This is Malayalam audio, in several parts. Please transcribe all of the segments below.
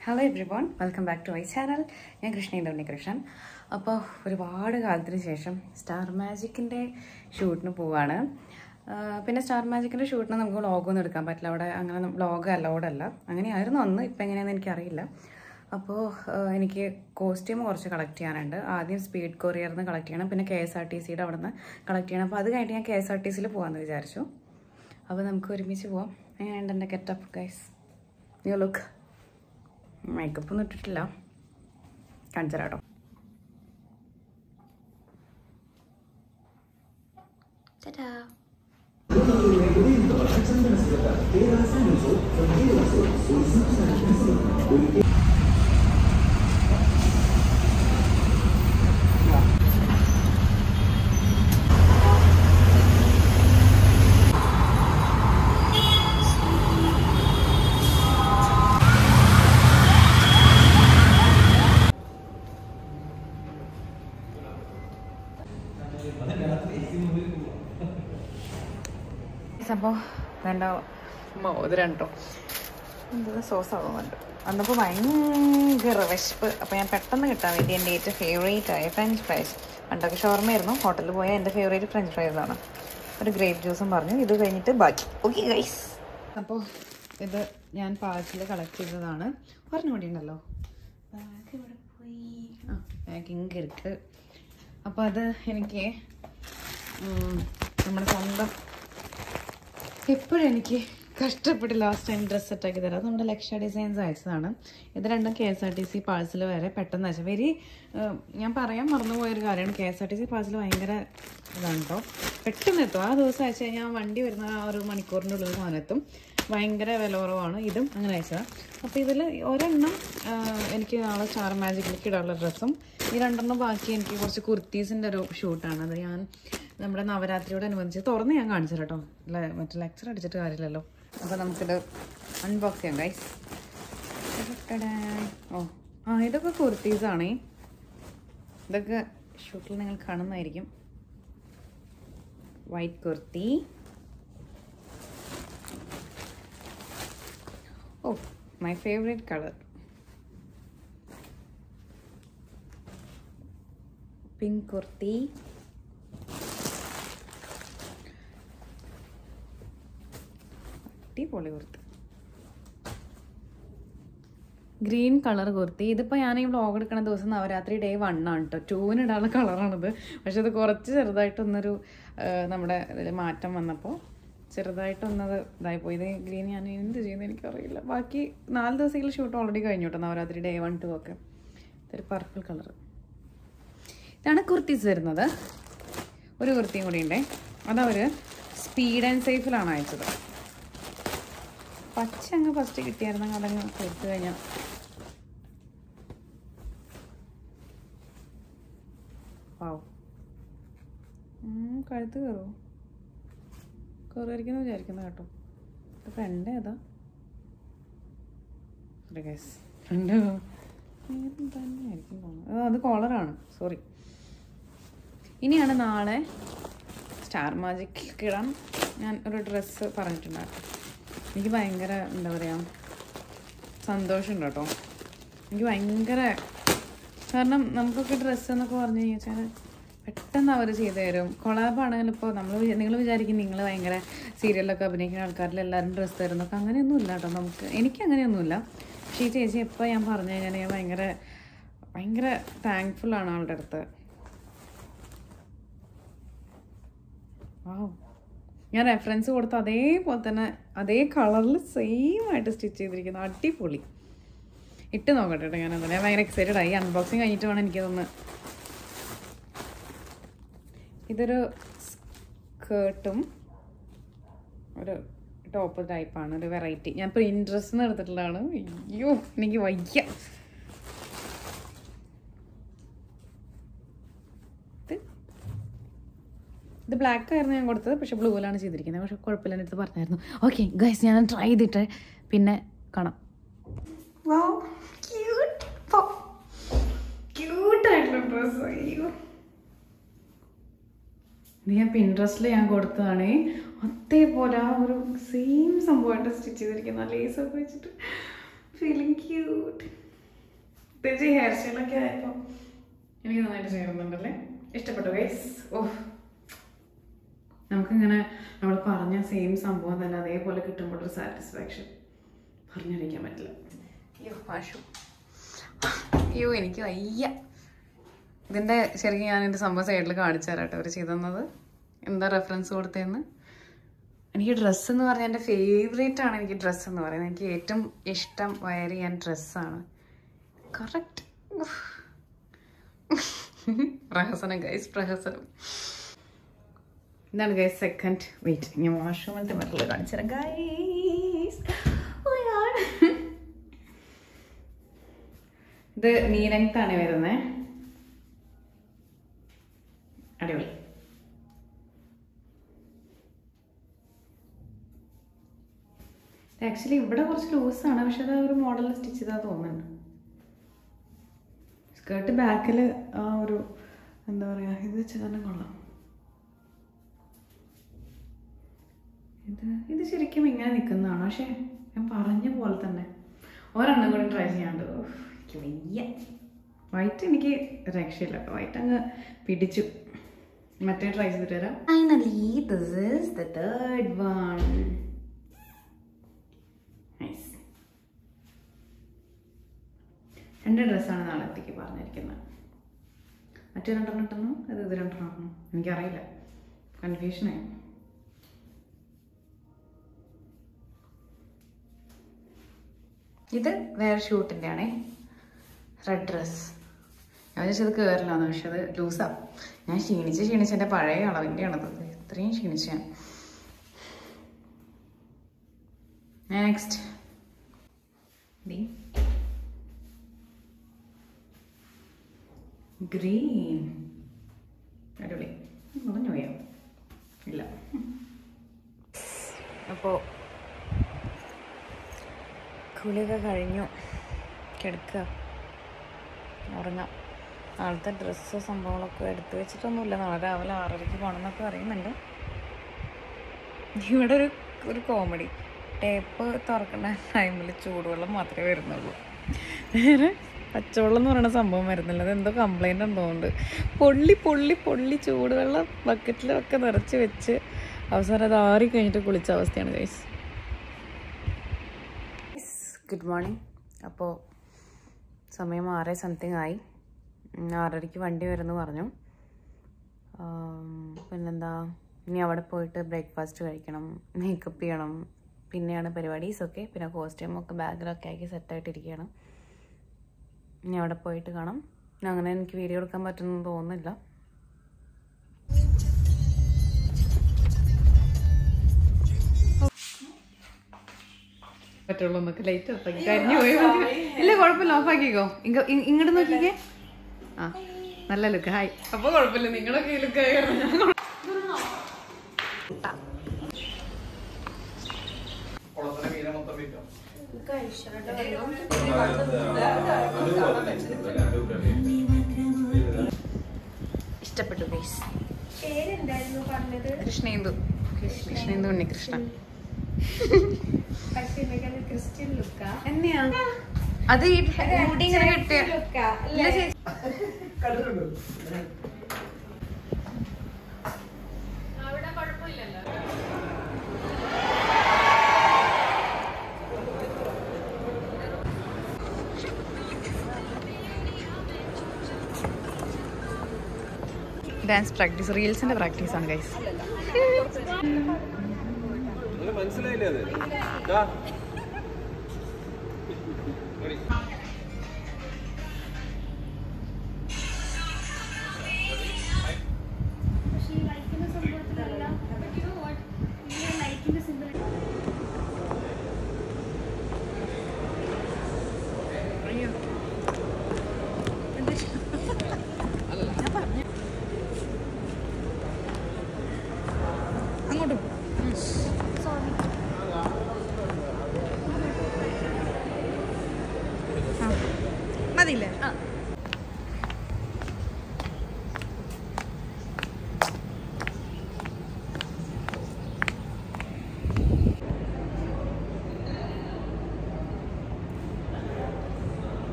Hello everyone welcome back to my channel ഞാൻ കൃഷ്ണേന്ദ്ര ഉണ്ണികൃഷ്ണൻ അപ്പോൾ ഒരുപാട് കാലത്തിന് ശേഷം സ്റ്റാർ മാജിക്കിൻ്റെ ഷൂട്ടിന് പോവാണ് ആ, പിന്നെ സ്റ്റാർ മാജിക്കിൻ്റെ ഷൂട്ടിന് നമുക്ക് വ്ളോഗൊന്നും എടുക്കാൻ പറ്റില്ല അവിടെ അങ്ങനെ വ്ളോഗ് അലൗഡ് അല്ല അങ്ങനെയായിരുന്നു അന്ന് ഇപ്പം എങ്ങനെയാണെന്ന് എനിക്കറിയില്ല അപ്പോൾ ആ, എനിക്ക് കോസ്റ്റ്യൂം കുറച്ച് കളക്ട് ചെയ്യാനുണ്ട് ആദ്യം സ്പീഡ് കൊറിയറിൽ നിന്ന് കളക്ട് ചെയ്യണം പിന്നെ കെ എസ് ആർ ടി സിയുടെ അവിടെ നിന്ന് കളക്ട് ചെയ്യണം അപ്പോൾ അത് കഴിഞ്ഞിട്ട് ഞാൻ കെ എസ് ആർ ടി സിയിൽ പോകാമെന്ന് വിചാരിച്ചു അപ്പോൾ നമുക്ക് ഒരുമിച്ച് പോവാം എങ്ങനെയുണ്ട് എൻ്റെ getup guys new look makeup ഒന്നും ഇട്ടിട്ടില്ല കാണിച്ചരാട്ടോ അപ്പോൾ വേണ്ട മോതിരം കേട്ടോ എന്താ സോസ് ആവുന്നുണ്ട് വന്നപ്പോൾ ഭയങ്കര വിശപ്പ് അപ്പോൾ ഞാൻ പെട്ടെന്ന് കിട്ടാൻ വേണ്ടി എൻ്റെ ഏറ്റവും ഫേവറേറ്റ് ആയ ഫ്രഞ്ച് ഫ്രൈസ് പണ്ടൊക്കെ ഷോർമയായിരുന്നു ഹോട്ടലിൽ പോയാൽ എൻ്റെ ഫേവറേറ്റ് ഫ്രഞ്ച് ഫ്രൈസ് ആണ് ഒരു ഗ്രേപ്പ് ജ്യൂസും പറഞ്ഞു ഇത് കഴിഞ്ഞിട്ട് ബാക്കി ഓക്കെ ഗൈസ് അപ്പോൾ ഇത് ഞാൻ പാഴ്സൽ കളക്ട് ചെയ്തതാണ് ഒരെണ്ണം കൂടി ഉണ്ടല്ലോ ബാഗ് ഇവിടെ പോയി ആ ബാഗിങ് ഇருக்கு അപ്പോൾ അത് എനിക്ക് ഉം, നമ്മുടെ സ്വന്തം എപ്പോഴും എനിക്ക് കഷ്ടപ്പെട്ട് ലാസ്റ്റ് ടൈം ഡ്രസ്സ് സെറ്റാക്കി തരാം അത് നമ്മുടെ ലക്ഷ ഡിസൈൻസ് അയച്ചതാണ് ഇത് രണ്ടും K S R T C parcel വരെ പെട്ടെന്ന് അയച്ചു വെരി ഞാൻ പറയാൻ മറന്നുപോയൊരു കാര്യമാണ് K S R T C parcel ഭയങ്കര ഇതാണ് കേട്ടോ പെട്ടെന്ന് എത്തും ആ ദിവസം അയച്ചു കഴിഞ്ഞാൽ വണ്ടി വരുന്ന ആ ഒരു മണിക്കൂറിൻ്റെ ഉള്ളിൽ സാധനം എത്തും ഭയങ്കര വില കുറവാണ് ഇതും അങ്ങനെ അയച്ചതാണ് അപ്പോൾ ഇതിൽ ഒരെണ്ണം ആ, എനിക്ക് നാളെ സ്റ്റാർ മാജിക്കിലേക്ക് ഇടാനുള്ള ഡ്രസ്സും ഈ രണ്ടെണ്ണം ബാക്കി എനിക്ക് കുറച്ച് കുർത്തീസിൻ്റെ ഒരു ഷൂട്ടാണ് അത് ഞാൻ നമ്മുടെ നവരാത്രിയോടനുബന്ധിച്ച് തുറന്ന് ഞാൻ കാണിച്ചു കേട്ടോ അല്ല മറ്റേ ലെക്ചർ അടിച്ചിട്ട് കാര്യമില്ലല്ലോ അപ്പോൾ നമുക്കിത് അൺബോക്സ് ചെയ്യാം ഗൈസ് ഓ ആ ഇതൊക്കെ കുർത്തീസാണേ ഇതൊക്കെ ഷൂട്ടിൽ നിങ്ങൾ കാണുന്നതായിരിക്കും white kurti oh my favourite colour pink kurti അടിപൊളി കുർത്തി ഗ്രീൻ കളർ കുർത്തി ഇതിപ്പോൾ ഞാൻ ഈ വ്ളോഗ് എടുക്കുന്ന ദിവസം നവരാത്രി ഡേ വൺ ആണ് കേട്ടോ ടൂവിന് ഇടാനുള്ള കളറാണിത് പക്ഷെ ഇത് കുറച്ച് ചെറുതായിട്ടൊന്നൊരു ആ, നമ്മുടെ ഇതിൽ മാറ്റം വന്നപ്പോൾ ചെറുതായിട്ടൊന്നത് ഇതായിപ്പോയി ഇത് ഗ്രീൻ ഞാൻ എന്ത് ചെയ്യുന്നത് എനിക്കറിയില്ല ബാക്കി നാല് ദിവസത്തിൽ ഷൂട്ട് ഓൾറെഡി കഴിഞ്ഞു കേട്ടോ നവരാത്രി ഡേ വൺ ടു ഒക്കെ ഇതൊരു പർപ്പിൾ കളർ ഇതാണ് കുർത്തീസ് വരുന്നത് ഒരു കുർത്തിയും കൂടി ഉണ്ടേ അതവർ സ്പീഡ് ആൻഡ് സേഫിലാണ് അയച്ചത് പച്ച അങ്ങ് ഫസ്റ്റ് കിട്ടിയായിരുന്നെങ്കിൽ അതങ്ങ് കൊടുത്തു കഴിഞ്ഞാൽ വാവ് ഉം, കഴുത്ത് കയറുമോ കയറുമായിരിക്കുന്നു വിചാരിക്കുന്നു കേട്ടോ ഇത് ഫ്രണ്ട് ഏതാ സോറി ഗൈസ് ഫ്രണ്ട് തന്നെയായിരിക്കും തോന്നുന്നത് അത് അത് കോളറാണ് സോറി ഇനിയാണ് നാളെ സ്റ്റാർ മാജിക് ഇടാൻ ഞാൻ ഒരു ഡ്രസ്സ് പറഞ്ഞിട്ടുണ്ടായിരുന്നു എനിക്ക് ഭയങ്കര എന്താ പറയുക സന്തോഷമുണ്ട് കേട്ടോ എനിക്ക് ഭയങ്കര കാരണം നമുക്കൊക്കെ ഡ്രസ്സ് എന്നൊക്കെ പറഞ്ഞു കഴിഞ്ഞാൽ പെട്ടെന്ന് അവർ ചെയ്തു തരും കൊളാബാണെങ്കിൽ ഇപ്പോൾ നമ്മൾ നിങ്ങൾ വിചാരിക്കും നിങ്ങൾ ഭയങ്കര സീരിയലൊക്കെ അഭിനയിക്കുന്ന ആൾക്കാരിൽ എല്ലാവരും ഡ്രസ്സ് തരുന്നൊക്കെ അങ്ങനെയൊന്നും ഇല്ല കേട്ടോ നമുക്ക് എനിക്ക് അങ്ങനെയൊന്നുമില്ല പക്ഷേ ഈ ചേച്ചി എപ്പോൾ ഞാൻ പറഞ്ഞു കഴിഞ്ഞാൽ ഞാൻ ഭയങ്കര ഭയങ്കര താങ്ക്ഫുൾ ആണ് ആളുടെ അടുത്ത് വാവ് ഞാൻ റെഫറൻസ് കൊടുത്ത അതേപോലെ തന്നെ അതേ കളറിൽ സെയിം ആയിട്ട് സ്റ്റിച്ച് ചെയ്തിരിക്കുന്നു അടിപൊളി ഇട്ട് നോക്കട്ടെ കേട്ടോ ഞാൻ ഞാൻ ഭയങ്കര എക്സൈറ്റഡ് ആയി അൺബോക്സിങ് കഴിഞ്ഞിട്ട് വേണം എനിക്കതൊന്ന് ഇതൊരു സ്കേർട്ടും ഒരു ടോപ്പ് ടൈപ്പാണ് ഒരു വെറൈറ്റി ഞാൻ പ്രിൻട്രസ് നിന്ന് എടുത്തിട്ടുള്ളതാണ് അയ്യോ എനിക്ക് വയ്യ ഇത് ഇത് ബ്ലാക്ക് ആയിരുന്നു ഞാൻ കൊടുത്തത് പക്ഷെ ബ്ലൂവിലാണ് ചെയ്തിരിക്കുന്നത് പക്ഷെ കുഴപ്പമില്ല എൻ്റെ അടുത്ത് പറഞ്ഞായിരുന്നു ഓക്കെ ഗൈസ് ഞാൻ ട്രൈ ചെയ്തിട്ട് പിന്നെ കാണാം ക്യൂട്ടായിട്ടുള്ള ഡ്രസ്സ് അയ്യോ ഇത് ഞാൻ പിൻട്രസ്റ്റിൽ ഞാൻ കൊടുത്തതാണ് അതേപോലെ ആ ഒരു സെയിം സംഭവമായിട്ട് സ്റ്റിച്ച് ചെയ്തിരിക്കുന്ന ലേസൊക്കെ വെച്ചിട്ട് ഫീലിംഗ് ക്യൂട്ട് പ്രത്യേകിച്ച് ഈ ഹെയർ സ്റ്റൈലൊക്കെ ആയപ്പോൾ എനിക്ക് നന്നായിട്ട് ചേരുന്നുണ്ടല്ലേ ഇഷ്ടപ്പെട്ടു ഗൈസ് ഓഹ് നമുക്കിങ്ങനെ നമ്മൾ പറഞ്ഞ സെയിം സംഭവം തന്നെ അതേപോലെ കിട്ടുമ്പോൾ ഒരു സാറ്റിസ്ഫാക്ഷൻ പറഞ്ഞറിയിക്കാൻ പറ്റില്ല അയ്യോ പാഷു അയ്യോ എനിക്ക് വയ്യ ഇതിൻ്റെ ശരിക്കും ഞാൻ എൻ്റെ സംഭവം സൈഡിൽ കാണിച്ചു തരാം കേട്ടോ അവർ ചെയ്തത് എന്താ റെഫറൻസ് കൊടുത്തതെന്ന് എനിക്ക് ഡ്രസ്സ് എന്ന് പറഞ്ഞാൽ എൻ്റെ ഫേവറേറ്റ് ആണ് എനിക്ക് ഡ്രസ്സ് എന്ന് പറയുന്നത് എനിക്ക് ഏറ്റവും ഇഷ്ടം വയർ ചെയ്യാൻ ഡ്രസ്സാണ് കറക്റ്റ് പ്രഹസനം ഗൈസ് പ്രഹസനം ഇതാണ് ഗൈസ് സെക്കൻഡ് വെയിറ്റ് ഞാൻ വാഷ്റൂമിലത്തെ മറ്റുള്ള കാണിച്ചു തരാം ഗൈസ് ഇത് നീ ലെങ്ത്താണ് വരുന്നത് അടിപൊളി ആക്ച്വലി ഇവിടെ കുറച്ച് ലൂസാണ് പക്ഷെ അത് ഒരു മോഡൽ സ്റ്റിച്ച് ചെയ്താൽ തോന്നുന്നുണ്ട് സ്കേർട്ട് ബാക്കിൽ ആ ഒരു എന്താ പറയുക ഇത് വെച്ചാൽ തന്നെ കൊള്ളാം ഇത് ഇത് ശരിക്കും ഇങ്ങനെ നിൽക്കുന്നതാണ് പക്ഷേ ഞാൻ പറഞ്ഞ പോലെ തന്നെ ഒരെണ്ണം കൂടി ട്രൈ ചെയ്യാണ്ട് ഉഫ്, എനിക്ക് വയ്യ വൈറ്റ് എനിക്ക് രക്ഷയില്ല കേട്ടോ വൈറ്റ് അങ്ങ് പിടിച്ചു മറ്റേ ട്രൈ ചെയ്തിട്ട് വരാം finally this is the third one nice രണ്ട് ഡ്രസ്സാണ് നാളത്തേക്ക് പറഞ്ഞിരിക്കുന്നത് മറ്റേ രണ്ടെണ്ണം ഇട്ടെന്നോ അത് ഇത് രണ്ടെണ്ണം ഇടണോ എനിക്കറിയില്ല കൺഫ്യൂഷനായി ഇത് വേറെ ഷൂട്ടിൻ്റെ ആണേ റെഡ് ഡ്രസ് ഞാൻ വിചാരിച്ചത് കയറില്ലാന്ന് പക്ഷെ അത് ലൂസാണ് ഞാൻ ക്ഷീണിച്ച് ക്ഷീണിച്ച് എൻ്റെ പഴയ അളവിൻ്റെ ആണത് ഇത്രയും ക്ഷീണിച്ച് ഞാൻ നെക്സ്റ്റ് ഗ്രീൻ അടിപൊളി മുളഞ്ഞു പോയോ ഇല്ല അപ്പോൾ കുളിയൊക്കെ കഴിഞ്ഞു കിടക്കുക ഉറങ്ങാം നാളത്തെ ഡ്രസ്സ് സംഭവങ്ങളൊക്കെ എടുത്തു വെച്ചിട്ടൊന്നുമില്ല നാളെ രാവിലെ ആറരയ്ക്ക് പോകണമെന്നൊക്കെ പറയുന്നുണ്ട് ഇവിടെ ഒരു ഒരു കോമഡി ടേപ്പ് തുറക്കുന്ന ടൈമിൽ ചൂടുവെള്ളം മാത്രമേ വരുന്നുള്ളൂ വേറെ പച്ചവെള്ളം എന്ന് പറയുന്ന സംഭവം വരുന്നില്ല അതെന്തോ കംപ്ലൈൻ്റ് ഉണ്ടോണ്ട് പൊള്ളി പൊള്ളി പൊള്ളി ചൂടുവെള്ളം ബക്കറ്റിലൊക്കെ നിറച്ച് വെച്ച് അവസാനം അത് ആറി കഴിഞ്ഞിട്ട് കുളിച്ച അവസ്ഥയാണ് ഗൈസ് ഗുഡ് മോർണിംഗ് അപ്പോൾ സമയം ആറ് സംതിങ് ആയി ഉം, ആറരയ്ക്ക് വണ്ടി വരുമെന്ന് പറഞ്ഞു ആം, പിന്നെന്താ ഇനി അവിടെ പോയിട്ട് ബ്രേക്ക്ഫാസ്റ്റ് കഴിക്കണം മേക്കപ്പ് ചെയ്യണം പിന്നെയാണ് പരിപാടീസ് ഒക്കെ പിന്നെ കോസ്റ്റ്യൂം ഒക്കെ ബാഗിലൊക്കെ ആക്കി സെറ്റായിട്ടിരിക്കുകയാണ് ഇനി അവിടെ പോയിട്ട് കാണാം ഇനി അങ്ങനെ എനിക്ക് വീഡിയോ എടുക്കാൻ പറ്റുമെന്ന് തോന്നുന്നില്ല പറ്റുള്ളൂ എന്നൊക്കെ ലൈറ്റ് ഓഫാക്കി കരിഞ്ഞു പോയി ഇല്ല കുഴപ്പമില്ല ഓഫാക്കിക്കോ ഇങ്ങോട്ട് നോക്കിക്കേ ആ നല്ല ലുക്ക് ഹായ് അപ്പൊ കുഴപ്പമില്ല നിങ്ങളൊക്കെ ഈ ലുക്ക് ആയി ഇഷ്ടപ്പെട്ടു ഗൈസ് പേരെന്തായിരുന്നു പറഞ്ഞത് കൃഷ്ണേന്ദു കൃഷ്ണേന്ദു ഉണ്ണികൃഷ്ണ പക്ഷെ എനിക്കത് ക്രിസ്ത്യൻ ലുക്കാ എന്നെയാ അത് ഈ മുടി ഇങ്ങനെ കെട്ടിയ ലുക്കാ ഇല്ല ചേച്ചി ഡാൻസ് പ്രാക്ടീസ് റീൽസിന്റെ പ്രാക്ടീസ് ആണ് ഗൈസ് നിനക്ക് മനസ്സിലായില്ലേ അത് ദാ. പക്ഷെ ഈ ലൈക്കിന്റെ സംഭവത്തിലല്ല But you know what? ഈ ലൈക്കിന്റെ symbol അങ്ങോട്ടും മതിയില്ലേ ആ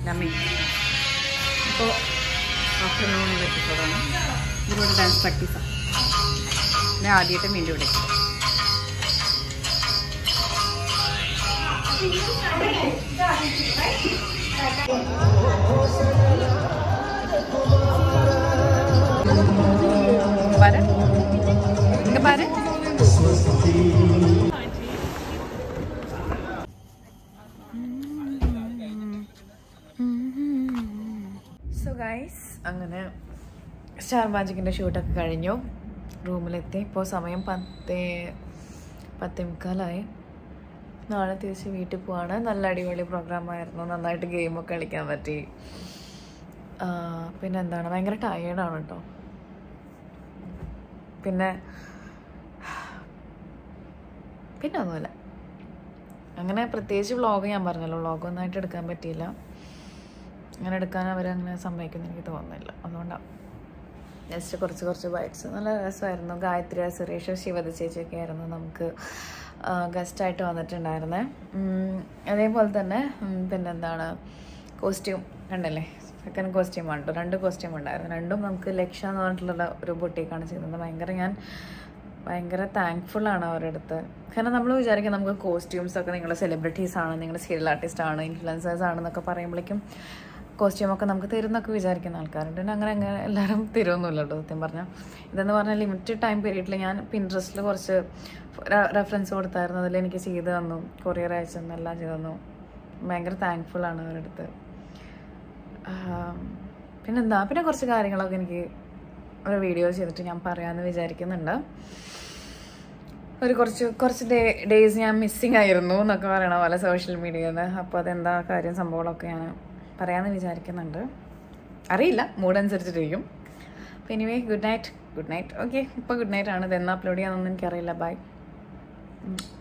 ഡമ്മി ഇപ്പോൾ ആഫ്റ്റർനൂണിൽ എപ്പിസോഡാണ് ഇതിലൂടെ ഡാൻസ് പ്രാക്ടീസാണ് ഞാൻ ആദ്യമായിട്ട് മീൻ്റെ ഇവിടെ பாரு இங்க பாரு സോ ഗൈസ് അങ്ങനെ സ്റ്റാർ മാജിക്കിൻ്റെ ഷൂട്ടൊക്കെ കഴിഞ്ഞു റൂമിലെത്തി ഇപ്പോൾ സമയം പത്തേ പത്തേ മുക്കാലായി നാളെ തിരിച്ച് വീട്ടിൽ പോവാണ് നല്ല അടിപൊളി പ്രോഗ്രാം ആയിരുന്നു നന്നായിട്ട് ഗെയിമൊക്കെ കളിക്കാൻ പറ്റി ആ, പിന്നെ എന്താണ് ഭയങ്കര ടയേർഡാണ് കേട്ടോ പിന്നെ പിന്നെ ഒന്നുമില്ല അങ്ങനെ പ്രത്യേകിച്ച് വ്ളോഗ് ഞാൻ പറഞ്ഞല്ലോ വ്ളോഗ് ഒന്നായിട്ട് എടുക്കാൻ പറ്റിയില്ല അങ്ങനെ എടുക്കാൻ അവരങ്ങനെ സമ്മതിക്കുമെന്ന് എനിക്ക് തോന്നുന്നില്ല അതുകൊണ്ടാണ് ജസ്റ്റ് കുറച്ച് കുറച്ച് ബൈറ്റ്സ് നല്ല രസമായിരുന്നു ഗായത്രി സുരേഷ് ശിവത ചേച്ചിയൊക്കെ ആയിരുന്നു നമുക്ക് ഗസ്റ്റായിട്ട് വന്നിട്ടുണ്ടായിരുന്നേ ഉം, അതേപോലെ തന്നെ ഉം, പിന്നെന്താണ് കോസ്റ്റ്യൂം കണ്ടല്ലേ സെക്കൻഡ് കോസ്റ്റ്യൂം ആണ് കേട്ടോ രണ്ട് കോസ്റ്റ്യൂം ഉണ്ടായിരുന്നു രണ്ടും നമുക്ക് ലക്ഷ എന്ന് പറഞ്ഞിട്ടുള്ള ഒരു ബൊട്ടീക്കാണ് ചെയ്തത് ഭയങ്കര ഞാൻ ഭയങ്കര താങ്ക്ഫുൾ ആണ് അവരുടെ അടുത്ത് കാരണം നമ്മൾ വിചാരിക്കും നമുക്ക് കോസ്റ്റ്യൂംസ് ഒക്കെ നിങ്ങൾ സെലിബ്രിറ്റീസ് ആണ് നിങ്ങൾ സീരിയൽ ആർട്ടിസ്റ്റ് ആണ് ഇൻഫ്ലുവൻസേഴ്സ് ആണെന്നൊക്കെ പറയുമ്പോഴേക്കും കോസ്റ്റ്യൂമൊക്കെ നമുക്ക് തരുന്നൊക്കെ വിചാരിക്കുന്ന ആൾക്കാരുണ്ട് പിന്നെ അങ്ങനെ അങ്ങനെ എല്ലാവരും തരുമൊന്നുമില്ല കേട്ടോ സത്യം പറഞ്ഞാൽ ഇതെന്ന് പറഞ്ഞാൽ ലിമിറ്റഡ് ടൈം പീരീഡിൽ ഞാൻ പിൻട്രസ്റ്റിൽ കുറച്ച് റെഫറൻസ് കൊടുത്തായിരുന്നു അതിൽ എനിക്ക് ചെയ്ത് തന്നു കൊറിയർ അയച്ചു തന്നു എല്ലാം ചെയ്തു തന്നു ഭയങ്കര താങ്ക്ഫുൾ ആണ് അവരുടെ അടുത്ത് ആം, പിന്നെന്താ പിന്നെ കുറച്ച് കാര്യങ്ങളൊക്കെ എനിക്ക് ഒരു വീഡിയോ ചെയ്തിട്ട് ഞാൻ പറയാമെന്ന് വിചാരിക്കുന്നുണ്ട് ഒരു കുറച്ച് കുറച്ച് ഡേ ഡേയ്സ് ഞാൻ മിസ്സിങ് ആയിരുന്നു എന്നൊക്കെ പറയണ പോലെ സോഷ്യൽ മീഡിയയിൽ നിന്ന് അപ്പോൾ അതെന്താ കാര്യം സംഭവങ്ങളൊക്കെ ഞാൻ പറയാമെന്ന് വിചാരിക്കുന്നുണ്ട് അറിയില്ല മൂഡ് അനുസരിച്ചിട്ടിരിക്കും അപ്പോൾ anyway good night good night okay ഇപ്പോൾ ഗുഡ് നൈറ്റ് ആണ് ഇതെന്ന് അപ്ലോഡ് ചെയ്യാമെന്നൊന്നും എനിക്കറിയില്ല ബൈ